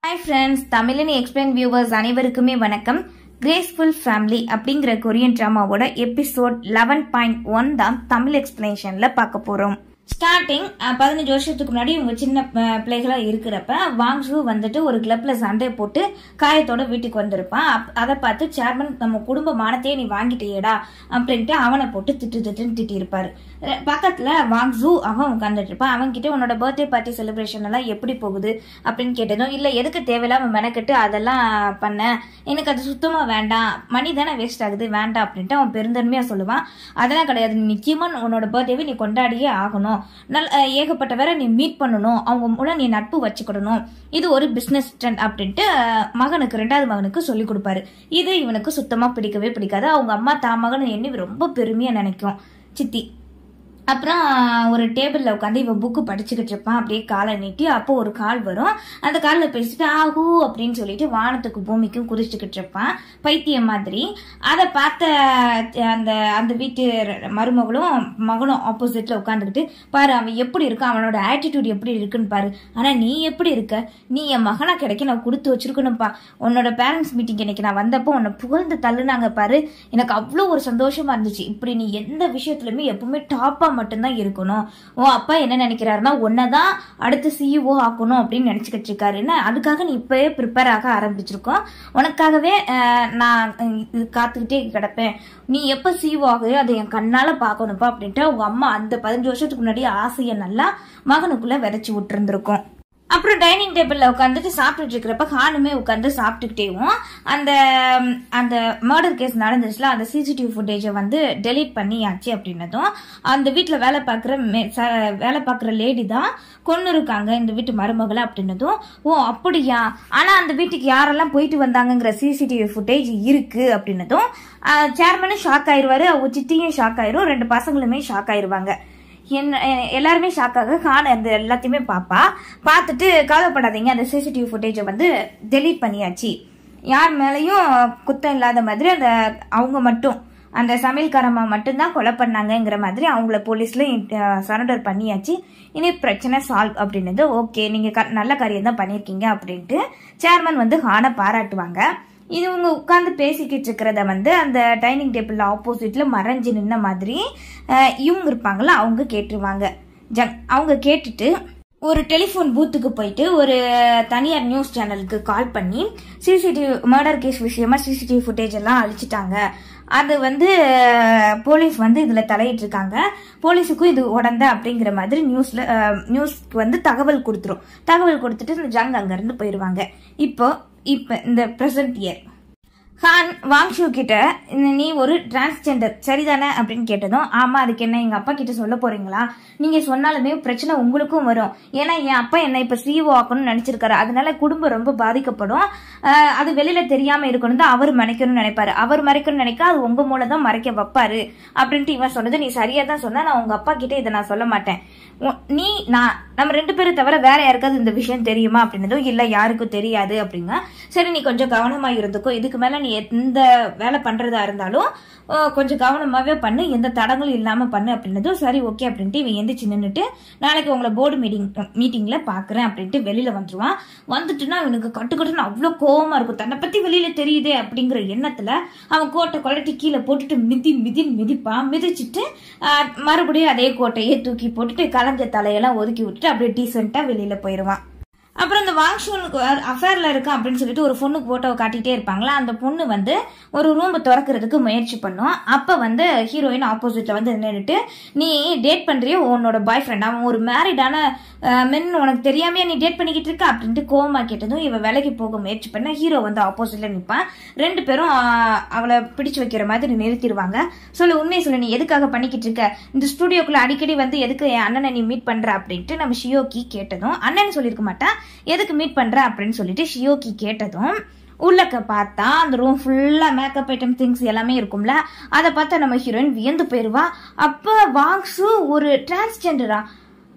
hi friends தமிழின் explain viewers அனைவருக்குமே வணக்கம் கிரேஸ்ஃபுல் ஃபேமிலி அப்படிங்கிற கொரியன் ட்ராமாவோட எபிசோட் லெவன் பாயிண்ட் ஒன் தான் தமிழ் எக்ஸ்பிளனேஷன்ல பார்க்க போறோம் ஸ்டார்டிங் பதினஞ்சு வருஷத்துக்கு முன்னாடி இவங்க சின்ன அஹ், பிள்ளைகளா இருக்கிறப்ப வாங்ஸு வந்துட்டு ஒரு கிளப்ல சண்டை போட்டு காயத்தோட வீட்டுக்கு வந்திருப்பான் அப்- அதை பார்த்து சேர்மன் நம்ம குடும்ப மானத்தையே நீ வாங்கிட்டியேடா அப்படின்ட்டு அவனை போட்டு திட்டு திட்டுன்னு திட்டி இருப்பாரு பக்கத்துல வாங்ஸு அவன் உட்காந்துட்டு இருப்பான் அவன் கிட்ட உன்னோட பர்த்டே பார்ட்டி செலிப்ரேஷன் எல்லாம் எப்படி போகுது அப்படின்னு கேட்டதும் இல்ல எதுக்கு தேவையில்லாம மெனக்கெட்டு அதெல்லாம் பண்ண எனக்கு அது சுத்தமா வேண்டாம் மணி தானே வேஸ்ட் ஆகுது வேண்டாம் அப்படின்ட்டு அவன் பெருந்தன்மையா சொல்லுவான் அதெல்லாம் கிடையாது நீ நிச்சயமா உன்னோட பர்த்டேவை நீ கொண்டாடியே ஆகணும் நல்ல அஹ், ஏகப்பட்ட வேற நீ மீட் பண்ணணும் அவங்க மூலம் நீ நட்பு வச்சுக்கிடணும் இது ஒரு பிசினஸ் ட்ரெண்ட் அப்படின்ட்டு அஹ், மகனுக்கு ரெண்டாவது மகனுக்கு சொல்லி கொடுப்பாரு இது இவனுக்கு சுத்தமா பிடிக்கவே பிடிக்காது அவங்க அம்மா தான் மகன் எண்ணி ரொம்ப பெருமையா நினைக்கும் சித்தி அப்புறம் ஒரு டேபிளில் உட்காந்து இவன் புக்கு படிச்சுக்கிட்டு இருப்பான் அப்படியே காலை நீட்டி அப்போ ஒரு கால் வரும் அந்த காலில் பேசிட்டு ஆஹூ அப்படின்னு சொல்லிட்டு வானத்துக்கு பூமிக்கும் குறிச்சுக்கிட்டு இருப்பான் பைத்தியம் மாதிரி அதை பார்த்த அந்த அந்த வீட்டு மருமகளும் மகனும் ஆப்போசிட்ல உட்காந்துக்கிட்டு பாரு அவன் எப்படி இருக்கான் அவனோட ஆட்டிடியூட் எப்படி இருக்குன்னு பாரு ஆனா நீ எப்படி இருக்க நீ என் மகனா கிடைக்க நான் கொடுத்து வச்சிருக்கணும்ப்பா உன்னோட பேரண்ட்ஸ் மீட்டிங் இன்னைக்கு நான் வந்தப்போ உன்னை புகழ்ந்து தள்ளுனாங்க பாரு எனக்கு அவ்வளோ ஒரு சந்தோஷமா இருந்துச்சு இப்படி நீ எந்த விஷயத்துலயுமே எப்பவுமே டாப்பா மட்டும்தான் இருக்கணும் உன் அப்பா என்ன நினைக்கிறாருன்னா உன்னதான் அடுத்து சிஇஓ ஆக்கணும் அப்படின்னு நினைச்சுக்கிட்டு இருக்காரு என்ன அதுக்காக நீ இப்பவே ப்ரிப்பேர் ஆக ஆரம்பிச்சிருக்கோம் உனக்காகவே அஹ், நான் இது காத்துக்கிட்டே கிடப்பேன் நீ எப்ப சிஇஓ ஆகுதோ அதை என் கண்ணால பார்க்கணும்ப்பா அப்படின்ட்டு அவங்க அம்மா அந்த பதினஞ்சு வருஷத்துக்கு முன்னாடி ஆசையை நல்லா மகனுக்குள்ள விதைச்சு விட்டுருந்துருக்கும் அப்புறம் டைனிங் டேபிள்ல உட்காந்துட்டு சாப்பிட்டுட்டு இருக்கிறப்ப ஹானுமே உட்காந்து சாப்பிட்டுக்கிட்டேவும் அந்த ம், அந்த மர்டர் கேஸ் நடந்துச்சுல அந்த சிசிடிவி ஃபுட்டேஜை வந்து டெலீட் பண்ணியாச்சு அப்படின்னதும் அந்த வீட்டில் வேலை பார்க்குற வேலை பார்க்குற லேடி தான் கொண்டு இருக்காங்க இந்த வீட்டு மருமகளை அப்படின்னதும் ஓ அப்படியா ஆனால் அந்த வீட்டுக்கு யாரெல்லாம் போயிட்டு வந்தாங்கங்கிற சிசிடிவி ஃபுட்டேஜ் இருக்கு அப்படின்னதும் சேர்மனும் ஷாக் ஆயிருவாரு அவங்க சித்தியும் ஷாக் ஆயிரும் ரெண்டு பசங்களுமே ஷாக் ஆயிருவாங்க என்ன எ- எல்லாருமே ஷாக் ஆக கான் அந்த எல்லாத்தையுமே பார்ப்பா பார்த்துட்டு கவலைப்படாதீங்க அந்த சிசிடிவி ஃபுட்டேஜை வந்து டெலீட் பண்ணியாச்சு யார் மேலேயும் குத்தம் இல்லாத மாதிரி அந்த அவங்க மட்டும் அந்த சமையல்காரம்மா மட்டும்தான் கொலை பண்ணாங்கங்கிற மாதிரி அவங்கள போலீஸ்ல சரண்டர் பண்ணியாச்சு இனி பிரச்சனை சால்வ் அப்படின்னது ஓகே நீங்க க- நல்ல காரியம் தான் பண்ணியிருக்கீங்க அப்படின்ட்டு சேர்மன் வந்து ஹானை பாராட்டுவாங்க இது இவங்க உட்காந்து பேசிக்கிட்டு இருக்கிறத வந்து அந்த டைனிங் டேபிள் ஆப்போசிட்ல மறைஞ்சு நின்ன மாதிரி அஹ், இவங்க இருப்பாங்கல்ல அவங்க கேட்டுருவாங்க ஜங் அவங்க கேட்டுட்டு ஒரு டெலிஃபோன் பூத்துக்கு போயிட்டு ஒரு தனியார் நியூஸ் சேனலுக்கு கால் பண்ணி சிசிடிவி மர்டர் கேஸ் விஷயமா சிசிடிவி ஃபுட்டேஜ் எல்லாம் அழிச்சிட்டாங்க அது வந்து அஹ், போலீஸ் வந்து இதுல தலையிட்டு இருக்காங்க போலீஸுக்கும் இது உடந்த அப்படிங்கிற மாதிரி நியூஸ்ல அஹ், நியூஸ்க்கு வந்து தகவல் கொடுத்துரும் தகவல் கொடுத்துட்டு இந்த ஜங் அங்க இருந்து போயிருவாங்க இப்போ இப்போ இந்த பிரசன்ட் இயர் ஹான் வாங்ஷூ கிட்ட "இந்த நீ ஒரு டிரான்ஸ்ஜெண்டர் சரிதானே அப்படின்னு கேட்டதும் ஆமா அதுக்கு என்ன எங்க அப்பா கிட்ட சொல்ல போறீங்களா நீங்க சொன்னாலுமே பிரச்சனை உங்களுக்கும் வரும் ஏன்னா என் அப்பா என்ன இப்ப சிஓ ஆக்கணும்னு நினைச்சிருக்காரு அதனால குடும்பம் ரொம்ப பாதிக்கப்படும் ஆஹ் அது வெளியில தெரியாம இருக்கணும் தான் அவர் மறைக்கணும்னு நினைப்பாரு அவர் மறைக்கணும்னு நினைக்க அது உங்க மூலம் தான் மறைக்க வைப்பாரு அப்படின்ட்டு இவன் சொன்னது நீ சரியா தான் சொன்ன நான் உங்க அப்பா கிட்ட இதை நான் சொல்ல மாட்டேன் உன்- நீ நான் நம்ம ரெண்டு பேரும் தவிர வேற யாருக்காவது இந்த விஷயம் தெரியுமா அப்படின்னதும் இல்ல யாருக்கும் தெரியாது அப்படிங்க சரி நீ கொஞ்சம் கவனமா இருந்துக்கோ இதுக்கு மேல நீ எந்த வேலை பண்றதா இருந்தாலும் அஹ், கொஞ்சம் கவனமாவே பண்ணு எந்த தடங்களும் இல்லாம பண்ணு அப்படின்னதும் சரி ஓகே அப்படின்ட்டு இவன் எந்திரிச்சு நின்னுட்டு நாளைக்கு உங்களை போர்டு மீட்டிங் மீட்டிங்ல பாக்குறேன் அப்படின்ட்டு வெளியில வந்துருவான் வந்துட்டுனா இவனுக்கு கட்டுக்கட்டுன்னு அவ்வளோ கோவமா இருக்கும் தன்னை பத்தி வெளியில தெரியுதே அப்படிங்கிற எண்ணத்துல அவன் கோட்டை கொலட்டி கீழே போட்டுட்டு மிதி மிதி மிதிப்பான் மிதிச்சிட்டு ஆஹ், மறுபடியும் அதே கோட்டையே தூக்கி போட்டுட்டு கலைஞ்ச தலையெல்லாம் ஒதுக்கி விட்டுட்டு அப்படியே டீசெண்டா வெளியில போயிடுவான் அப்புறம் இந்த வாங்ஷூனுக்கு அஃபேர்ல இருக்கு அப்படின்னு சொல்லிட்டு ஒரு பொண்ணுக்கு போட்டோவை காட்டிட்டே இருப்பாங்களா அந்த பொண்ணு வந்து ஒரு ரூம் திறக்கிறதுக்கு முயற்சி பண்ணும் அப்ப வந்து ஹீரோயின் ஆப்போசிட்ல வந்து நின்றுட்டு நீ டேட் பண்றியோ உன்னோட பாய் ஃப்ரெண்ட் அவன் ஒரு மேரிடான மென் உனக்கு தெரியாமையா நீ டேட் பண்ணிக்கிட்டு இருக்க அப்படின்ட்டு கோவமா கேட்டதும் இவ வேலைக்கு போக முயற்சி பண்ண ஹீரோ வந்து ஆப்போசிட்ல நிப்பான் ரெண்டு பேரும் ஆஹ், அவளை பிடிச்சு வைக்கிற மாதிரி நிறுத்திடுவாங்க சொல்லு உண்மையை சொல்லு நீ எதுக்காக பண்ணிக்கிட்டு இருக்க இந்த ஸ்டுடியோக்குள்ள அடிக்கடி வந்து எதுக்கு என் அண்ணனை நீ மீட் பண்ற அப்படின்ட்டு நம்ம ஷியோக்கி கேட்டதும் அண்ணன் சொல்லியிருக்க மாட்டான் எதுக்கு மீட் பண்ற அப்படின்னு சொல்லிட்டு ஷியோக்கி கேட்டதும் உள்ளக்க பார்த்தா அந்த ரூம் ஃபுல்லா மேக்கப் ஐட்டம் திங்ஸ் எல்லாமே இருக்கும்ல அதை பார்த்தா நம்ம ஹீரோயின் வியந்து போயிருவா அப்ப வாங்ஸு ஒரு டிரான்ஸ்ஜெண்டரா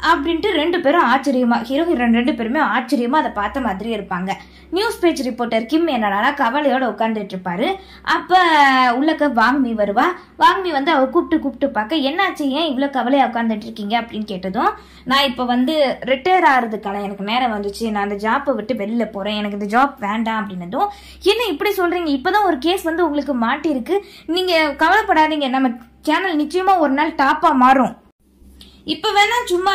அப்படின்ட்டு ரெண்டு பேரும் ஆச்சரியமா ஹீரோ ஹீரோயின் ரெண்டு பேருமே ஆச்சரியமா அதை பார்த்த மாதிரி இருப்பாங்க நியூஸ் பேஜ் ரிப்போர்ட்டர் கிம் என்னடா கவலையோட உட்காந்துட்டு இருப்பாரு அப்ப உள்ளக்க வாங்மி வருவா வாங்மி வந்து அவ கூப்பிட்டு கூப்பிட்டு பார்க்க என்னாச்சு ஏன் இவ்வளவு கவலையா உட்காந்துட்டு இருக்கீங்க அப்படின்னு கேட்டதும் நான் இப்ப வந்து ரிட்டையர் ஆகிறதுக்கான எனக்கு நேரம் வந்துச்சு நான் அந்த ஜாப்பை விட்டு வெளியில போறேன் எனக்கு இந்த ஜாப் வேண்டாம் அப்படின்னதும் என்ன இப்படி சொல்றீங்க இப்பதான் ஒரு கேஸ் வந்து உங்களுக்கு மாட்டிருக்கு நீங்க கவலைப்படாதீங்க நம்ம சேனல் நிச்சயமா ஒரு நாள் டாப்பா மாறும் இப்ப வேணா சும்மா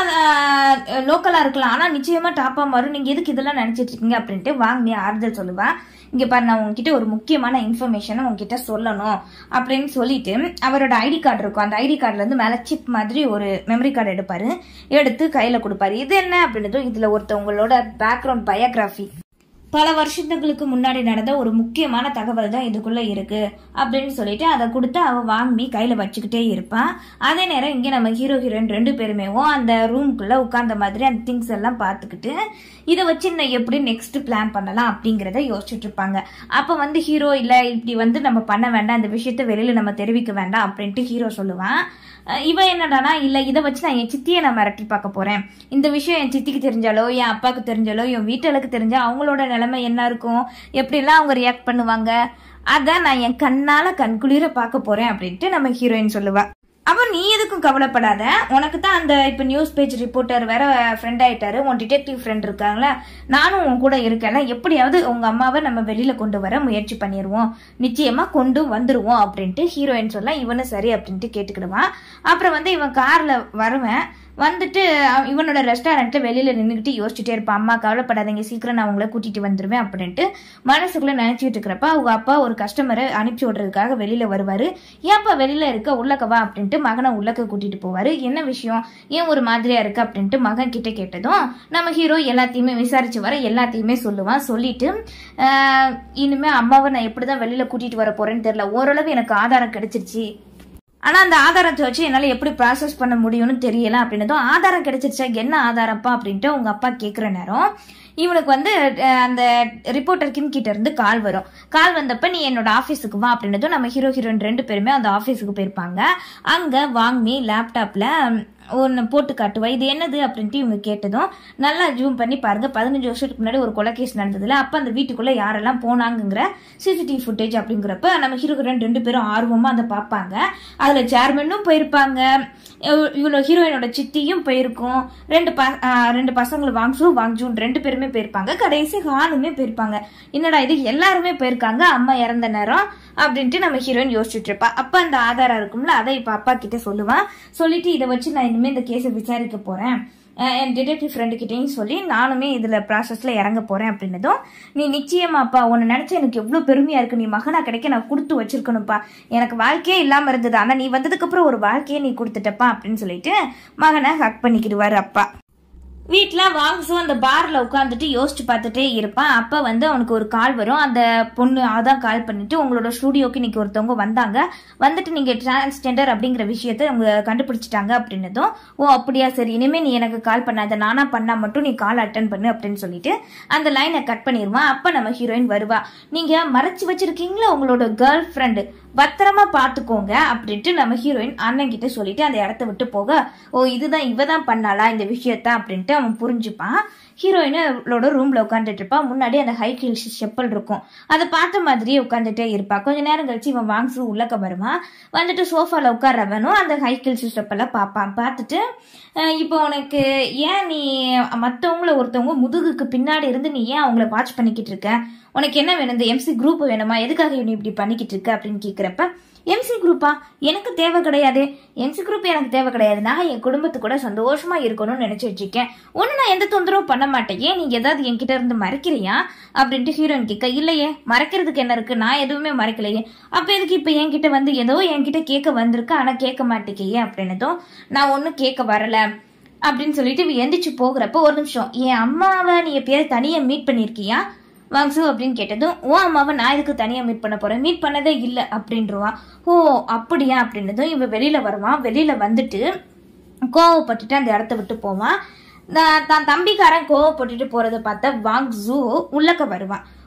லோக்கலா இருக்கலாம் ஆனா நிச்சயமா டாப்பா மாறும் நீங்க எதுக்கு இதெல்லாம் நினைச்சிட்டு இருக்கீங்க அப்படின்ட்டு வாங்கி ஆறுதல் சொல்லுவா இங்க பாரு நான் உங்ககிட்ட ஒரு முக்கியமான இன்ஃபர்மேஷனை உங்ககிட்ட சொல்லணும் அப்படின்னு சொல்லிட்டு அவரோட ஐடி கார்டு இருக்கும் அந்த ஐடி கார்டுல இருந்து மேல சிப் மாதிரி ஒரு மெமரி கார்டு எடுப்பாரு எடுத்து கையில கொடுப்பாரு இது என்ன அப்படின்னதும் இதுல ஒருத்தவங்களோட பேக்ரவுண்ட் பயோகிராஃபி பல வருஷத்துக்கு முன்னாடி நடந்த ஒரு முக்கியமான தகவல் தான் இதுக்குள்ள இருக்கு அப்படின்னு சொல்லிட்டு அதை கொடுத்து அவ வாங்கி கையில வச்சுக்கிட்டே இருப்பான் அதே நேரம் இங்க நம்ம ஹீரோ ஹீரோயின் ரெண்டு பேருமேவும் அந்த ரூம்குள்ள உட்கார்ந்த மாதிரி அந்த திங்ஸ் எல்லாம் பார்த்துக்கிட்டு இதை வச்சு நான் எப்படி நெக்ஸ்ட் பிளான் பண்ணலாம் அப்படிங்கறத யோசிச்சுட்டு இருப்பாங்க அப்ப வந்து ஹீரோ இல்ல இப்படி வந்து நம்ம பண்ண வேண்டாம் இந்த விஷயத்த வெளியில நம்ம தெரிவிக்க வேண்டாம் அப்படின்ட்டு ஹீரோ சொல்லுவான் அஹ் இவன் என்னடானா இல்ல இதை வச்சு நான் என் சித்தியை நான் மிரட்டி பார்க்க போறேன் இந்த விஷயம் என் சித்திக்கு தெரிஞ்சாலோ என் அப்பாவுக்கு தெரிஞ்சாலோ என் வீட்டுக்கு தெரிஞ்சா அவங்களோட நிலைமை என்ன இருக்கும் எப்படிலாம் அவங்க ரியாக்ட் பண்ணுவாங்க அதான் நான் என் கண்ணால கண்குளிர பார்க்க போறேன் அப்படின்ட்டு நம்ம ஹீரோயின் சொல்லுவா அப்ப நீ எதுக்கும் கவலைப்படாத உனக்கு தான் அந்த இப்ப நியூஸ் பேஜ் ரிப்போர்ட்டர் வேற ஃப்ரெண்ட் ஆயிட்டாரு உன் டிடெக்டிவ் ஃப்ரெண்ட் இருக்காங்களா நானும் உன் கூட இருக்கேன்ல எப்படியாவது உங்க அம்மாவை நம்ம வெளியில கொண்டு வர முயற்சி பண்ணிடுவோம் நிச்சயமா கொண்டு வந்துருவோம் அப்படின்ட்டு ஹீரோயின் சொல்ல இவனும் சரி அப்படின்ட்டு கேட்டுக்கிடுவான் அப்புறம் வந்து இவன் கார்ல வருவேன் வந்துட்டு அவ- இவனோட ரெஸ்டாரண்ட்ல வெளியில நின்றுக்கிட்டு யோசிச்சுட்டே இருப்பான் அம்மா கவலைப்படாதீங்க சீக்கிரம் நான் உங்களை கூட்டிட்டு வந்துருவேன் அப்படின்ட்டு மனசுக்குள்ள நினைச்சிட்டு இருக்கிறப்ப அவங்க அப்பா ஒரு கஸ்டமரை அனுப்பிச்சு விடுறதுக்காக வெளியில வருவாரு ஏன்ப்பா வெளியில இருக்க உள்ளக்கவா அப்படின்ட்டு மகனை உள்ளக்க கூட்டிட்டு போவாரு என்ன விஷயம் ஏன் ஒரு மாதிரியா இருக்கு அப்படின்ட்டு மகன் கிட்ட கேட்டதும் நம்ம ஹீரோ எல்லாத்தையுமே விசாரிச்சு வர எல்லாத்தையுமே சொல்லுவான் சொல்லிட்டு ஆஹ், இனிமே அம்மாவை நான் எப்படிதான் வெளியில கூட்டிட்டு வர போறேன்னு தெரியல ஓரளவு எனக்கு ஆதாரம் கிடைச்சிருச்சு ஆனா அந்த ஆதாரத்தை வச்சு என்னால எப்படி ப்ராசஸ் பண்ண முடியும்னு தெரியல அப்படின்னதும் ஆதாரம் கிடைச்சிருச்சா என்ன ஆதாரப்பா அப்படின்ட்டு உங்க அப்பா கேக்குற நேரம் இவனுக்கு வந்து அஹ், அந்த ரிப்போர்ட்டர் கிம் கிட்ட இருந்து கால் வரும் கால் வந்தப்ப நீ என்னோட ஆபீஸுக்கு வா அப்படின்னதும் நம்ம ஹீரோ ஹீரோயின் ரெண்டு பேருமே அந்த ஆபீஸுக்கு போயிருப்பாங்க அங்க வாங்கி லேப்டாப்ல ஒன்று போட்டு காட்டுவா இது என்னது அப்படின்ட்டு இவங்க கேட்டதும் நல்லா ஜூம் பண்ணி பாருங்க பதினஞ்சு வருஷத்துக்கு முன்னாடி ஒரு கொலை கேஸ் நடந்ததுல அப்ப அந்த வீட்டுக்குள்ள யாரெல்லாம் போனாங்கங்கிற சிசிடிவி ஃபுட்டேஜ் அப்படிங்கிறப்ப நம்ம ஹீரோ ஹீரோயின் ரெண்டு பேரும் ஆர்வமா அதை பார்ப்பாங்க அதுல சேர்மனும் போயிருப்பாங்க இவ- இவளோட ஹீரோயினோட சித்தியும் போயிருக்கும் ரெண்டு ப ஆஹ் ரெண்டு பசங்களும் வாங்ஸும் வாங்ஜூன் ரெண்டு பேருமே போயிருப்பாங்க கடைசி ஹானுமே போயிருப்பாங்க என்னடா இது எல்லாருமே போயிருக்காங்க அம்மா இறந்த நேரம் அப்படின்ட்டு நம்ம ஹீரோயின் யோசிச்சுட்டு இருப்பா அப்ப அந்த ஆதாரம் இருக்கும்ல அதை இப்ப அப்பா கிட்ட சொல்லுவான் சொல்லிட்டு இதை வச்சு நான் இனிமே இந்த கேஸை விசாரிக்க போறேன் அஹ் என் டிடெக்டிவ் ஃப்ரெண்டு கிட்டேயும் சொல்லி நானுமே இதுல ப்ராசஸ்ல இறங்க போறேன் அப்படின்னதும் நீ நிச்சயமாப்பா உன்னை நினைச்சா எனக்கு எவ்வளவு பெருமையா இருக்கு நீ மகனா கிடைக்க நான் கொடுத்து வச்சிருக்கணும்ப்பா எனக்கு வாழ்க்கையே இல்லாம இருந்தது ஆனா நீ வந்ததுக்கு அப்புறம் ஒரு வாழ்க்கையை நீ கொடுத்துட்டப்பா அப்படின்னு சொல்லிட்டு மகனை ஹக் பண்ணிக்கிடுவாரு அப்பா வீட்டில் வாங்ஸும் அந்த பார்ல உட்காந்துட்டு யோசிச்சு பார்த்துட்டே இருப்பான் அப்ப வந்து அவனுக்கு ஒரு கால் வரும் அந்த பொண்ணு அதான் கால் பண்ணிட்டு உங்களோட ஸ்டூடியோக்கு இன்னைக்கு ஒருத்தவங்க வந்தாங்க வந்துட்டு நீங்க டிரான்ஸ்ஜெண்டர் அப்படிங்கிற விஷயத்த அவங்க கண்டுபிடிச்சிட்டாங்க அப்படின்னதும் ஓ அப்படியா சரி இனிமே நீ எனக்கு கால் பண்ணாத நானா பண்ணா மட்டும் நீ கால் அட்டன் பண்ணு அப்படின்னு சொல்லிட்டு அந்த லைனை கட் பண்ணிடுவான் அப்ப நம்ம ஹீரோயின் வருவா நீங்க மறைச்சு வச்சிருக்கீங்களா உங்களோட கேர்ள் ஃப்ரெண்டு பத்திரமா பாத்துக்கோங்க அப்படின்ட்டு நம்ம ஹீரோயின் அண்ணன் கிட்ட சொல்லிட்டு அந்த இடத்த விட்டு போக ஓ இதுதான் இவ தான் பண்ணாளா இந்த விஷயத்த அப்படின்ட்டு அவன் புரிஞ்சுப்பான் ஹீரோயினோட ரூம்ல உட்காந்துட்டு இருப்பா முன்னாடி அந்த ஹை ஹீல்ஸ் செப்பல் இருக்கும் அதை பார்த்த மாதிரியே உட்காந்துட்டே இருப்பா கொஞ்ச நேரம் கழிச்சு இவன் வாங்ஸு உள்ளக்க வருவான் வந்துட்டு சோஃபால உட்கார்றவனும் அந்த ஹை ஹீல்ஸ் செப்பலை பார்ப்பான் பார்த்துட்டு அஹ் இப்போ உனக்கு ஏன் நீ மற்றவங்கள ஒருத்தவங்க முதுகுக்கு பின்னாடி இருந்து நீ ஏன் அவங்கள வாட்ச் பண்ணிக்கிட்டு இருக்க உனக்கு என்ன வேணும் இந்த எம்சி குரூப் வேணுமா எதுக்காக நீ இப்படி பண்ணிக்கிட்டு இருக்க அப்படின்னு கேக்குறப்ப எம்சி குரூப்பா எனக்கு தேவை கிடையாது எம்சி குரூப் எனக்கு தேவை கிடையாது நான் என் குடும்பத்து கூட சந்தோஷமா இருக்கணும்னு நினைச்சு வச்சிருக்கேன் ஒண்ணு நான் எந்த தொந்தரவும் பண்ண மாட்டேன் ஏன் நீ ஏதாவது என்கிட்ட இருந்து மறைக்கிறியா அப்படின்ட்டு ஹீரோயின் கேட்க இல்லையே மறைக்கிறதுக்கு என்ன இருக்கு நான் எதுவுமே மறைக்கலையே அப்ப எதுக்கு இப்ப என்கிட்ட வந்து ஏதோ என்கிட்ட கேட்க வந்திருக்கு ஆனா கேட்க மாட்டேங்கியே அப்படின்னதும் நான் ஒன்னும் கேட்க வரல அப்படின்னு சொல்லிட்டு இவ எந்திரிச்சு போகிறப்ப ஒரு நிமிஷம் என் அம்மாவை நீ எப்பயாவது தனியா மீட் பண்ணிருக்கியா வாங்ஸு அப்படின்னு கேட்டதும் ஓ அம்மாவை நான் இதுக்கு தனியா மீட் பண்ண போறேன் மீட் பண்ணதே இல்லை அப்படின்றவான் ஓ அப்படியா அப்படின்னதும் இவன் வெளியில வருவான் வெளியில வந்துட்டு கோவப்பட்டுட்டு அந்த இடத்த விட்டு போவான் நான் தான் தம்பிக்காரன் கோவப்பட்டுட்டு போறத பார்த்த வாங் ஜூ உள்ளக்க வருவான்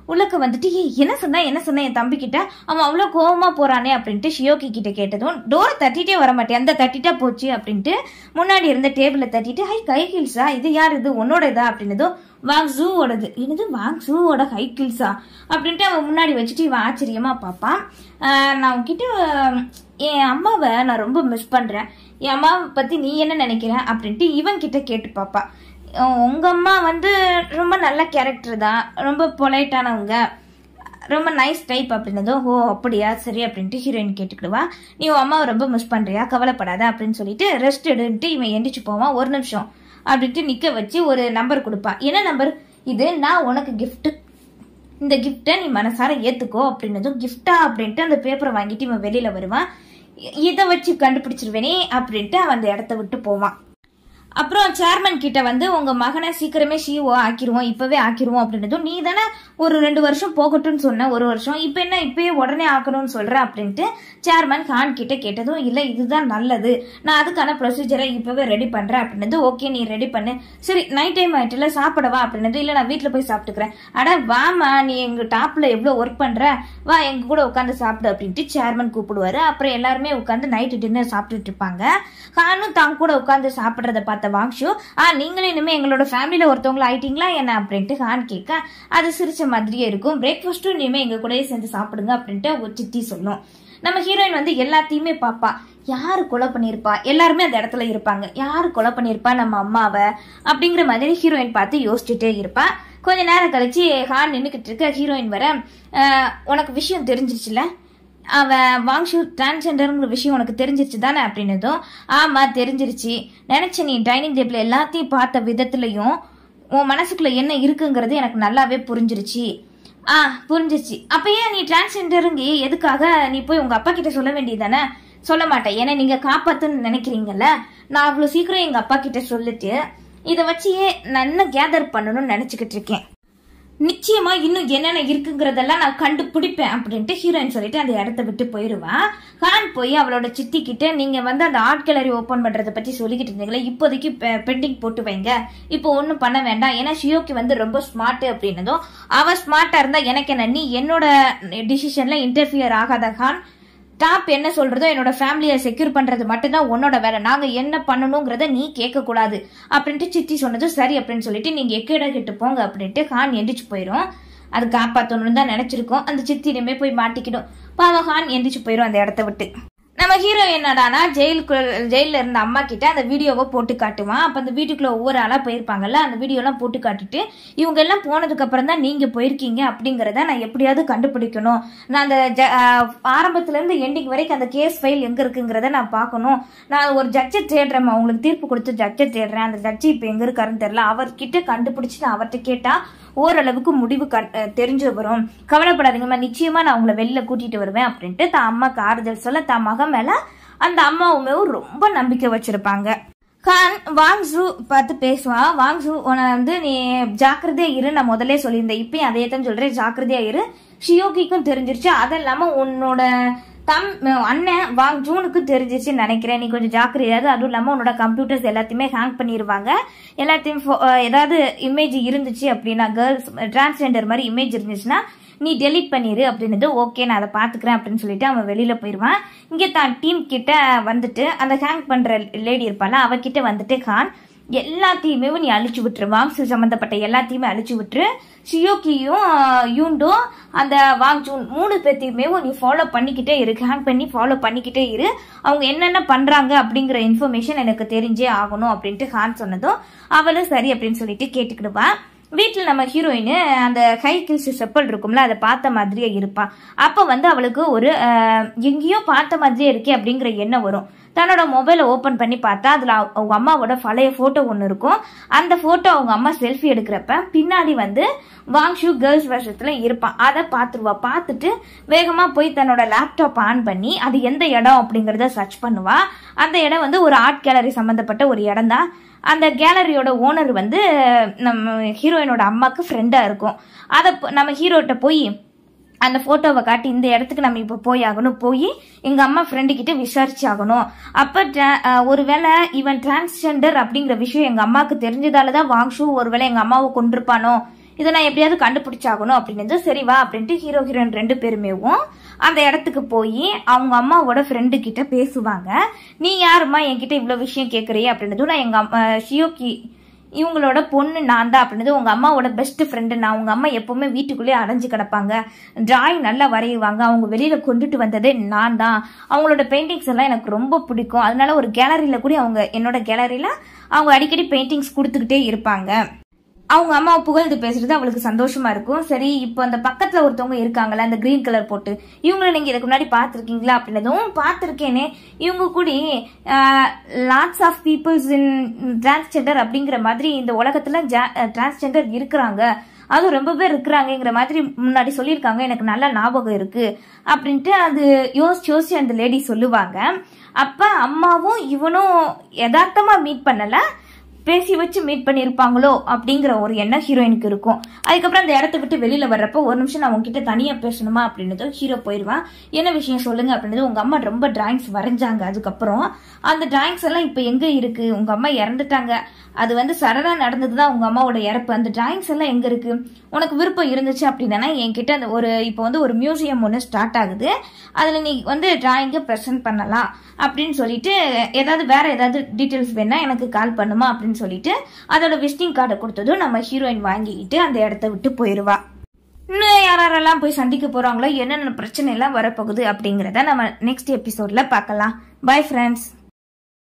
உள்ளக்க வந்துட்டு ஏய் என்ன சொன்னா என்ன சொன்ன என் தம்பி கிட்ட அவன் அவ்வளோ கோவமா போறானே அப்படின்ட்டு ஷியோகி கிட்ட கேட்டதும் டோரை தட்டிட்டே வர மாட்டேன் அந்த தட்டிட்டா போச்சு அப்படின்ட்டு முன்னாடி இருந்த டேபிள தட்டிட்டு ஹை கை ஹீல்ஸா இது யார் இது உன்னோட இதா அப்படின்னதும் வாங் ஜூவோடது என்னது வாங் ஜூவோட ஹை ஹீல்ஸா அப்படின்ட்டு அவன் முன்னாடி வச்சுட்டு இவன் ஆச்சரியமா பார்ப்பான் ஆஹ் நான் உன்கிட்ட ஆஹ், என் அம்மாவை நான் ரொம்ப மிஸ் பண்றேன் என் அம்மாவை பத்தி நீ என்ன நினைக்கிற அப்படின்ட்டு இவன் கிட்ட கேட்டு பாப்பா அஹ் உங்க அம்மா வந்து ரொம்ப நல்ல கேரக்டர் தான் ரொம்ப பொலைட்டானவங்க ரொம்ப நைஸ் டைப் அப்படின்னதும் ஓ அப்படியா சரி அப்படின்ட்டு ஹீரோயின் கேட்டுக்கிடுவா நீ உன் அம்மாவை ரொம்ப மிஸ் பண்றியா கவலைப்படாத அப்படின்னு சொல்லிட்டு ரெஸ்ட் எடுன்ட்டு இவன் எந்திரிச்சு போவான் ஒரு நிமிஷம் அப்படின்ட்டு நிக்க வச்சு ஒரு நம்பர் கொடுப்பா என்ன நம்பர் இது நான் உனக்கு gift இந்த கிஃப்ட்டை நீ மனசார ஏத்துக்கோ அப்படின்னதும் கிஃப்டா அப்படின்ட்டு அந்த பேப்பரை வாங்கிட்டு இவன் வெளியில வருவான் இ- இதை வச்சு கண்டுபிடிச்சிருவேனே அப்படின்ட்டு அவன் அந்த இடத்த விட்டு போவான் அப்புறம் சேர்மன் கிட்ட வந்து உங்க மகனை சீக்கிரமே சிஓ ஆக்கிருவோம் இப்பவே ஆக்கிருவோம் அப்படின்னதும் நீ தானே ஒரு ரெண்டு வருஷம் போகட்டும்னு சொன்ன ஒரு வருஷம் இப்ப என்ன இப்பயே உடனே ஆக்கணும்னு சொல்ற அப்படின்ட்டு சேர்மன் கான் கிட்ட கேட்டதும் இல்ல இதுதான் நல்லது நான் அதுக்கான ப்ரொசீஜரை இப்பவே ரெடி பண்றேன் அப்படின்னது ஓகே நீ ரெடி பண்ணு சரி நைட் டைம் ஆயிட்டுல சாப்பிடவா அப்படின்னது இல்ல நான் வீட்டுல போய் சாப்பிட்டுக்கிறேன் அட வாமா நீ எங்க டாப்ல எவ்வளவு ஒர்க் பண்ற வா எங்க கூட உட்காந்து சாப்பிடு அப்படின்ட்டு சேர்மன் கூப்பிடுவாரு அப்புறம் எல்லாருமே உட்காந்து நைட்டு டின்னர் சாப்பிட்டுட்டு இருப்பாங்க கானும் தான் கூட உட்காந்து சாப்பிடுறத பார்த்த வாங்ஷு ஆ நீங்களும் இனிமே எங்களோட ஃபேமிலியில ஒருத்தவங்கள ஆயிட்டீங்களா என்ன அப்படின்ட்டு ஹான் கேட்க அது சிரிச்ச மாதிரியே இருக்கும் பிரேக்ஃபாஸ்ட்டும் இனிமே எங்க கூடயே சேர்ந்து சாப்பிடுங்க அப்படின்ட்டு ஒரு சித்தி சொல்லும் நம்ம ஹீரோயின் வந்து எல்லாத்தையுமே பாப்பா யாரு கொலை பண்ணியிருப்பா எல்லாருமே அந்த இடத்துல இருப்பாங்க யாரு கொலை பண்ணியிருப்பா நம்ம அம்மாவை அப்படிங்கிற மாதிரி ஹீரோயின் பார்த்து யோசிச்சுட்டே இருப்பா கொஞ்ச நேரம் கழிச்சு ஹான் நின்றுக்கிட்டு இருக்க ஹீரோயின் வர "அஹ், உனக்கு விஷயம் தெரிஞ்சிருச்சுல அவன் வாங்ஷு டிரான்ஸ்ஜெண்டருங்கிற விஷயம் உனக்கு தெரிஞ்சிருச்சு தானே அப்படின்னதும் ஆமா தெரிஞ்சிருச்சு நினைச்ச நீ டைனிங் டேபிள் எல்லாத்தையும் பார்த்த விதத்துலயும் உன் மனசுக்குள்ள என்ன இருக்குங்கிறது எனக்கு நல்லாவே புரிஞ்சிருச்சு ஆ புரிஞ்சிருச்சு அப்ப ஏன் நீ டிரான்ஸ்ஜெண்டருங்க எதுக்காக நீ போய் உங்க அப்பா கிட்ட சொல்ல வேண்டியதானே சொல்ல மாட்டேன் ஏன்னா நீங்க காப்பாத்துன்னு நினைக்கிறீங்கல்ல நான் அவ்வளவு சீக்கிரம் எங்க அப்பா கிட்ட சொல்லிட்டு இதை வச்சே நல்லா கேதர் பண்ணணும்னு நினைச்சுக்கிட்டு இருக்கேன் நிச்சயமா இன்னும் என்னென்ன இருக்குங்கிறதெல்லாம் நான் கண்டுபிடிப்பேன் அப்படின்ட்டு ஹீரோயின் சொல்லிட்டு அந்த இடத்த விட்டு போயிருவா ஹான் போய் அவளோட சித்தி கிட்ட நீங்க வந்து அந்த ஆர்ட் கேலரி ஓபன் பண்றதை பத்தி சொல்லிக்கிட்டு இருந்தீங்களே இப்போதைக்கு பெண்டிங் போட்டு வைங்க இப்போ ஒன்றும் பண்ண வேண்டாம் ஏன்னா ஷியோக்கு வந்து ரொம்ப ஸ்மார்ட் அப்படின்னதும் அவ ஸ்மார்ட்டா இருந்தா எனக்கு என்ன நீ என்னோட டிசிஷன்ல இன்டர்ஃபியர் ஆகாத ஹான் டாப் என்ன சொல்றதோ என்னோட ஃபேமிலியை செக்யூர் பண்றது மட்டும்தான் உன்னோட வேலை நாங்க என்ன பண்ணணுங்கிறத நீ கேட்க கூடாது அப்படின்ட்டு சித்தி சொன்னது சரி அப்படின்னு சொல்லிட்டு நீங்க எக்கேட கிட்ட போங்க அப்படின்ட்டு ஹான் எந்திரிச்சு போயிரும் அது காப்பாத்தணும்னு தான் நினைச்சிருக்கோம் அந்த சித்தி இனிமே போய் மாட்டிக்கிடும் பாவம் ஹான் எந்திரிச்சு போயிரும் அந்த இடத்த விட்டு நம்ம ஹீரோ என்னடானா ஜெயிலுக்கு ஜெயில இருந்த அம்மா கிட்ட அந்த வீடியோவை போட்டு காட்டுவான் அப்ப அந்த வீட்டுக்குள்ள ஒவ்வொரு ஆளா போயிருப்பாங்கல்ல அந்த வீடியோ எல்லாம் போட்டு காட்டிட்டு இவங்க எல்லாம் போனதுக்கு அப்புறம் தான் நீங்க போயிருக்கீங்க அப்படிங்கறத நான் எப்படியாவது கண்டுபிடிக்கணும் நான் அந்த ஜ- ஆஹ் ஆரம்பத்துல இருந்து எண்டிங் வரைக்கும் அந்த கேஸ் ஃபைல் எங்க இருக்குங்கிறத நான் பார்க்கணும் நான் ஒரு ஜட்ஜை தேடுறேன் உங்களுக்கு தீர்ப்பு கொடுத்து ஜட்ஜை தேடுறேன் அந்த ஜட்ஜி இப்ப எங்க இருக்காருன்னு தெரியல அவர்கிட்ட கண்டுபிடிச்சு நான் அவர்கிட்ட கேட்டா ஓரளவுக்கு முடிவு கட்- அஹ் தெரிஞ்சு வரும் கவலைப்படாதீங்கம்மா நிச்சயமா நான் உங்களை வெளில கூட்டிட்டு வருவேன் அப்படின்ட்டு தான் அம்மாக்கு ஆறுதல் சொல்ல தான் மகன் மேல அந்த அம்மாவுமே ரொம்ப நம்பிக்கை வச்சிருப்பாங்க கான் வாங்ஸு பார்த்து பேசுவான் வாங்ஸு உன வந்து நீ ஜாக்கிரதையா இரு நான் முதல்ல சொல்லியிருந்தேன் இப்பயும் அதே தான் சொல்றேன் ஜாக்கிரதையா இரு ஷியோகிக்கும் தெரிஞ்சிருச்சு அது இல்லாம உன்னோட தம் அண்ணன் வாங் ஜூனுக்கு தெரிஞ்சிச்சுன்னு நினைக்கிறேன் நீ கொஞ்சம் ஜாக்கிரதையாது அதுவும் இல்லாமல் உன்னோட கம்ப்யூட்டர்ஸ் எல்லாத்தையுமே ஹேங் பண்ணிடுவாங்க எல்லாத்தையும் pho- அஹ் ஏதாவது இமேஜ் இருந்துச்சு அப்படின்னா கேர்ள்ஸ் டிரான்ஸ்ஜெண்டர் மாதிரி இமேஜ் இருந்துச்சுன்னா நீ டெலீட் பண்ணிடு அப்படின்னது ஓகே நான் அதை பார்த்துக்கிறேன் அப்படின்னு சொல்லிட்டு அவன் வெளியில போயிடுவான் இங்கே தான் டீம் கிட்ட வந்துட்டு அந்த ஹேங் பண்ற லேடி இருப்பாள் அவகிட்ட வந்துட்டு கான் எல்லாத்தையுமே நீ அழிச்சு விட்டுரு வாங்ஸு சம்மந்தப்பட்ட எல்லாத்தையுமே அழிச்சு விட்டுரு ஷியோக்கியும் யூண்டோ அந்த வாங் ஜூன் மூணு பேர்த்தையுமே நீ ஃபாலோ பண்ணிக்கிட்டே இரு ஹேங் பண்ணி ஃபாலோ பண்ணிக்கிட்டே இரு அவங்க என்னென்ன பண்றாங்க அப்படிங்கிற இன்ஃபர்மேஷன் எனக்கு தெரிஞ்சே ஆகணும் அப்படின்ட்டு ஹான் சொன்னதும் அவளும் சரி அப்படின்னு சொல்லிட்டு கேட்டுக்கிடுவா வீட்டில் நம்ம ஹீரோயின் அந்த ஹை கில்ஸ் செப்பல் இருக்கும்ல அதை பார்த்த மாதிரியே இருப்பா அப்போ வந்து அவளுக்கு ஒரு அஹ், எங்கேயோ பார்த்த மாதிரியே இருக்கே அப்படிங்கிற எண்ணம் வரும் தன்னோட மொபைலை ஓப்பன் பண்ணி பார்த்தா அதில் அவங்க அம்மாவோட பழைய ஃபோட்டோ ஒன்று இருக்கும் அந்த ஃபோட்டோ அவங்க அம்மா செல்ஃபி எடுக்கிறப்ப பின்னாடி வந்து வாங்ஷு கேர்ள்ஸ் வருஷத்தில் இருப்பான் அதை பார்த்துருவா பார்த்துட்டு வேகமாக போய் தன்னோட லேப்டாப் ஆன் பண்ணி அது எந்த இடம் அப்படிங்கிறத சர்ச் பண்ணுவா அந்த இடம் வந்து ஒரு ஆர்ட் கேலரி சம்மந்தப்பட்ட ஒரு இடம் தான் அந்த கேலரியோட ஓனர் வந்து நம்ம ஹீரோயினோட அம்மாவுக்கு ஃப்ரெண்டாக இருக்கும் அதை ப- நம்ம ஹீரோட்ட போய் அந்த ஃபோட்டோவை காட்டி இந்த இடத்துக்கு நம்ம இப்போ போய் ஆகணும் போய் எங்கள் அம்மா ஃப்ரெண்டு கிட்ட விசாரிச்சு ஆகணும் அப்போ ஒருவேளை இவன் டிரான்ஸ்ஜெண்டர் அப்படிங்கிற விஷயம் எங்கள் அம்மாவுக்கு தெரிஞ்சதால தான் வாங்ஷு ஒருவேளை எங்கள் அம்மாவை கொண்டிருப்பானோ இதை நான் எப்படியாவது கண்டுபிடிச்சாகணும் அப்படின்னு சரி வா அப்படின்ட்டு ஹீரோ ஹீரோயின் ரெண்டு பேருமேவும் அந்த இடத்துக்கு போய் அவங்க அம்மாவோட ஃப்ரெண்டு கிட்ட பேசுவாங்க நீ யாரும்மா என்கிட்ட இவ்வளோ விஷயம் கேட்குறிய அப்படின்னதும் நான் எங்கள் அம்மா ஷியோக்கி இவங்களோட பொண்ணு நான் தான் அப்படின்னது உங்கள் அம்மாவோட பெஸ்ட் ஃப்ரெண்டு நான் உங்கள் அம்மா எப்போவுமே வீட்டுக்குள்ளேயே அடைஞ்சு கிடப்பாங்க டிராயிங் நல்லா வரையுவாங்க அவங்க வெளியில் கொண்டுட்டு வந்ததே நான் தான் அவங்களோட பெயிண்டிங்ஸ் எல்லாம் எனக்கு ரொம்ப பிடிக்கும் அதனால ஒரு கேலரியில் கூட அவங்க என்னோட கேலரியில் அவங்க அடிக்கடி பெயிண்டிங்ஸ் கொடுத்துக்கிட்டே இருப்பாங்க அவங்க அம்மாவை புகழ்ந்து பேசுறது அவளுக்கு சந்தோஷமா இருக்கும் சரி இப்போ அந்த பக்கத்துல ஒருத்தவங்க இருக்காங்கல்ல அந்த கிரீன் கலர் போட்டு இவங்களை நீங்க இதுக்கு முன்னாடி பார்த்துருக்கீங்களா அப்படின்னதும் பார்த்துருக்கேனே இவங்க கூட lots of peoples in transgender அப்படிங்கிற மாதிரி இந்த உலகத்துல டிரான்ஸ்ஜெண்டர் இருக்கிறாங்க அதுவும் ரொம்ப பேர் இருக்கிறாங்கங்கிற மாதிரி முன்னாடி சொல்லியிருக்காங்க எனக்கு நல்ல ஞாபகம் இருக்கு அப்படின்ட்டு அது யோசிச்சு யோசிச்சு அந்த லேடி சொல்லுவாங்க அப்ப அம்மாவும் இவனும் யதார்த்தமா மீட் பண்ணல பேசி வச்சு மீட் பண்ணியிருப்பாங்களோ அப்படிங்கிற ஒரு எண்ணம் ஹீரோயினுக்கு இருக்கும் அதுக்கப்புறம் அந்த இடத்த விட்டு வெளியில வர்றப்போ ஒரு நிமிஷம் நான் உங்ககிட்ட தனியா பேசணுமா அப்படின்னது ஹீரோ போயிடுவான் என்ன விஷயம் சொல்லுங்க அப்படின்னது உங்க அம்மா ரொம்ப டிராயிங்ஸ் வரைஞ்சாங்க அதுக்கப்புறம் அந்த டிராயிங்ஸ் எல்லாம் இப்போ எங்க இருக்கு உங்க அம்மா இறந்துட்டாங்க அது வந்து சரதா நடந்ததுதான் உங்க அம்மாவோட இறப்பு அந்த டிராயிங்ஸ் எல்லாம் எங்க இருக்கு உனக்கு விருப்பம் இருந்துச்சு அப்படின்னா என்கிட்ட அந்த ஒரு இப்போ வந்து ஒரு மியூசியம் ஒன்று ஸ்டார்ட் ஆகுது அதில் நீ வந்து டிராயிங்கை ப்ரெசென்ட் பண்ணலாம் அப்படின்னு சொல்லிட்டு ஏதாவது வேற ஏதாவது டீட்டெயில்ஸ் வேணா எனக்கு கால் பண்ணுமா அப்படின்னு சொல்லிட்டு அதோட விசிட்டிங் கார்டை கொடுத்ததும் நம்ம ஹீரோயின் வாங்கிக்கிட்டு அந்த இடத்த விட்டு போயிடுவா இன்னும் யாரெல்லாம் போய் சந்திக்க போறாங்களோ என்னென்ன பிரச்சனை எல்லாம் வரப்போகுது அப்படிங்கிறத நம்ம நெக்ஸ்ட் எபிசோட்ல பார்க்கலாம் பை ஃப்ரெண்ட்ஸ்